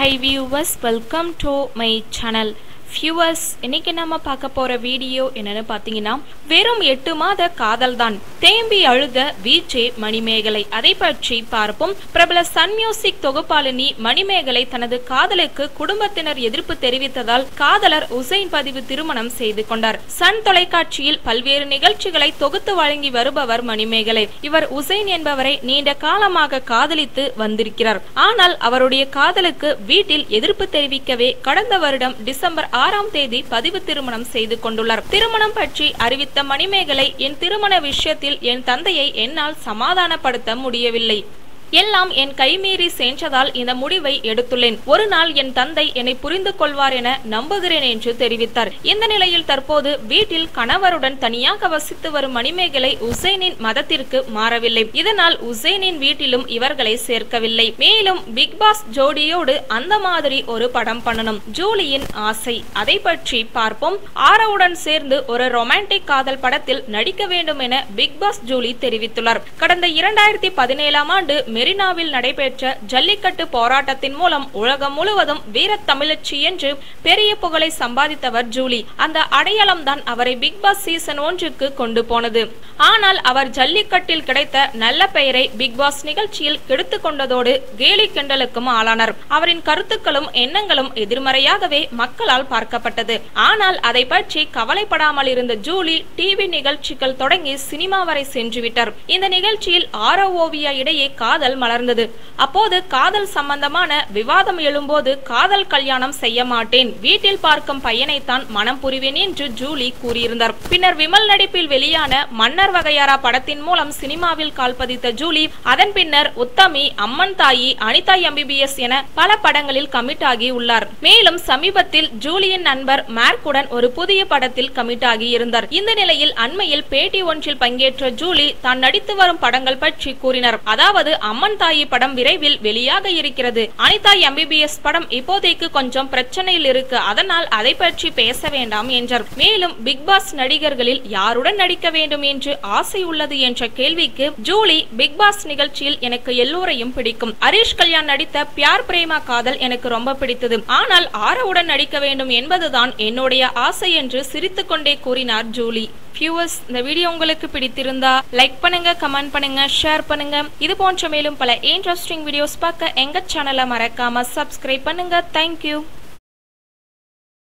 high viewers welcome to my channel viewers இன்னைக்கு நம்ம பார்க்க போற வீடியோ என்னன்னு பார்த்தீங்கன்னா வெறும் எட்டு மாத காதல் தான் தேம்பி அழுத விஜே மணிமேகலை அதை பற்றி பார்ப்போம் பிரபல சன் மியூசிக் தொகுப்பாளினி மணிமேகலை தனது காதலுக்கு குடும்பத்தினர் எதிர்ப்பு தெரிவித்ததால் காதலர் உசைன் பதிவு திருமணம் செய்து கொண்டார் சன் தொலைக்காட்சியில் பல்வேறு நிகழ்ச்சிகளை தொகுத்து வழங்கி வருபவர் மணிமேகலை இவர் உசைன் என்பவரை நீண்ட காலமாக காதலித்து வந்திருக்கிறார் ஆனால் அவருடைய காதலுக்கு வீட்டில் எதிர்ப்பு தெரிவிக்கவே கடந்த வருடம் டிசம்பர் ஆறாம் தேதி பதிவு திருமணம் செய்து கொண்டுள்ளார் திருமணம் பற்றி அறிவித்த மணிமேகலை என் திருமண விஷயத்தில் என் தந்தையை என்னால் சமாதானப்படுத்த முடியவில்லை எல்லாம் என் கைமீறி சென்றதால் இந்த முடிவை எடுத்துள்ளேன் ஒரு நாள் என் தந்தை என்னை புரிந்து கொள்வார் என நம்புகிறேன் என்று தெரிவித்தார் இந்த நிலையில் தற்போது வீட்டில் கணவருடன் தனியாக வசித்து வரும் மணிமேகலை உசைனின் மதத்திற்கு மாறவில்லை இதனால் உசைனின் வீட்டிலும் இவர்களை சேர்க்கவில்லை மேலும் பிக் பாஸ் ஜோடியோடு அந்த மாதிரி ஒரு படம் பண்ணணும் ஜூலியின் ஆசை அதை பற்றி பார்ப்போம் ஆரவுடன் சேர்ந்து ஒரு ரொமான்டிக் காதல் படத்தில் நடிக்க வேண்டும் என பிக் பாஸ் ஜூலி தெரிவித்துள்ளார் கடந்த இரண்டாயிரத்தி பதினேழாம் ஆண்டு மெரினாவில் நடைபெற்ற ஜல்லிக்கட்டு போராட்டத்தின் மூலம் உலகம் முழுவதும் வீரத் தமிழச்சி என்று பெரிய புகழை சம்பாதித்தவர் ஜூலி அந்த அடையாளம் தான் அவரை பிக் பாஸ் சீசன் ஒன்றுக்கு கொண்டு போனது ஆனால் அவர் ஜல்லிக்கட்டில் கிடைத்த நல்ல பெயரை பிக் பாஸ் நிகழ்ச்சியில் கெடுத்து கொண்டதோடு கேலி கிண்டலுக்கும் ஆளானார் அவரின் கருத்துக்களும் எண்ணங்களும் எதிர்மறையாகவே மக்களால் பார்க்கப்பட்டது ஆனால் அதை பற்றி கவலைப்படாமல் இருந்த ஜூலி டிவி நிகழ்ச்சிகள் தொடங்கி சினிமா வரை சென்றுவிட்டார் இந்த நிகழ்ச்சியில் ஆரோ ஓவியா இடையே காதல் மலர்ந்தது அப்போது காதல் சம்பந்தமான விவாதம் எழும்போது காதல் கல்யாணம் செய்ய மாட்டேன் வீட்டில் பார்க்கும் பையனைத்தான் மனம் புரிவேன் என்று ஜூலி கூறியிருந்தார் பின்னர் விமல் நடிப்பில் வெளியான மன்னர் வகையாரா படத்தின் மூலம் சினிமாவில் கால் பதித்த ஜூலி அதன் பின்னர் உத்தமி அம்மன் தாயி அனிதா எம்பிபிஎஸ் என பல படங்களில் கமிட் ஆகி உள்ளார் மேலும் சமீபத்தில் ஜூலியின் நண்பர் மார்க்குடன் ஒரு புதிய படத்தில் கமிட் ஆகி இருந்தார் இந்த நிலையில் அண்மையில் பேட்டி ஒன்றில் பங்கேற்ற ஜூலி தான் நடித்து வரும் படங்கள் பற்றி கூறினார் அதாவது அம்மன் தாயி படம் விரைவில் வெளியாக இருக்கிறது அனிதா எம்பிபிஎஸ் படம் இப்போதைக்கு கொஞ்சம் பிரச்சனையில் இருக்கு அதனால் அதை பற்றி பேச வேண்டாம் என்றார் மேலும் பிக் பாஸ் நடிகர்களில் யாருடன் நடிக்க வேண்டும் என்று ஆசை உள்ளது என்ற கேள்விக்கு ஜூலி பிக் பாஸ் நிகழ்ச்சியில் எனக்கு எல்லோரையும் பிடிக்கும் ஹரிஷ் கல்யாண் நடித்த பியார் பிரேமா காதல் எனக்கு ரொம்ப பிடித்தது ஆனால் ஆரவுடன் நடிக்க வேண்டும் என்பதுதான் என்னுடைய ஆசை என்று சிரித்துக்கொண்டே கூறினார் ஜூலி வியூவர்ஸ் இந்த வீடியோ உங்களுக்கு பிடித்திருந்தா லைக் பண்ணுங்க கமெண்ட் பண்ணுங்க ஷேர் பண்ணுங்க இது போன்ற மேலும் பல இன்ட்ரெஸ்டிங் வீடியோஸ் பார்க்க எங்க சேனலை மறக்காம சப்ஸ்கிரைப் பண்ணுங்க தேங்க்யூ